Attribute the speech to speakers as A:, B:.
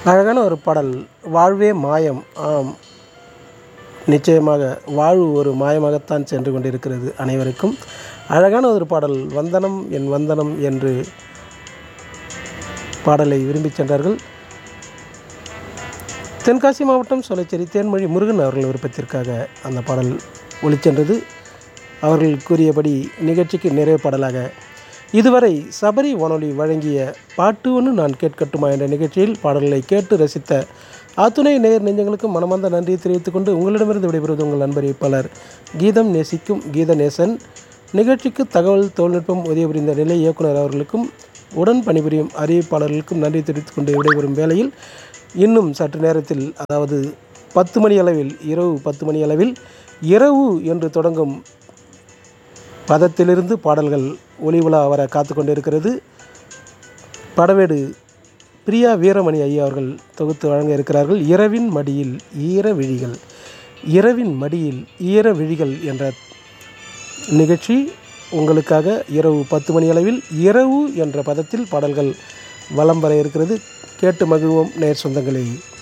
A: அழகான ஒரு பாடல் வாழ்வே மாயம் ஆம் நிச்சயமாக வாழ்வு ஒரு மாயமாகத்தான் சென்று கொண்டிருக்கிறது அனைவருக்கும் அழகான ஒரு பாடல் வந்தனம் என் வந்தனம் என்று பாடலை விரும்பிச் சென்றார்கள் தென்காசி மாவட்டம் சொலைச்சேரி தேன்மொழி முருகன் அவர்கள் விருப்பத்திற்காக அந்த பாடல் ஒளிச்சென்றது அவர்கள் கூறியபடி நிகழ்ச்சிக்கு நிறைவு பாடலாக இதுவரை சபரி வானொலி வழங்கிய பாட்டு ஒன்று நான் கேட்கட்டுமா என்ற நிகழ்ச்சியில் பாடல்களை கேட்டு ரசித்த அத்துணை நேர் நெஞ்சங்களுக்கும் மனமார்ந்த நன்றியை தெரிவித்துக் கொண்டு உங்களிடமிருந்து விடைபெறுவது உங்கள் நண்பர் பலர் கீதம் நேசிக்கும் கீத நேசன் நிகழ்ச்சிக்கு தகவல் தொழில்நுட்பம் உதவி புரிந்த நிலை இயக்குனர் அவர்களுக்கும் உடன் பணிபுரியும் அறிவிப்பாளர்களுக்கும் நன்றி தெரிவித்துக் கொண்டு விடைபெறும் வேளையில் இன்னும் சற்று நேரத்தில் அதாவது பத்து மணி அளவில் இரவு பத்து மணி அளவில் இரவு என்று தொடங்கும் பதத்திலிருந்து பாடல்கள் ஒளி உலா வர காத்து கொண்டிருக்கிறது படவேடு பிரியா வீரமணி ஐயா அவர்கள் தொகுத்து வழங்க இருக்கிறார்கள் இரவின் மடியில் ஈர விழிகள் இரவின் மடியில் ஈர விழிகள் என்ற நிகழ்ச்சி உங்களுக்காக இரவு பத்து மணி அளவில் இரவு என்ற பதத்தில் பாடல்கள் வலம் வர இருக்கிறது கேட்டு மகிழ்வோம் நேர் சொந்தங்களே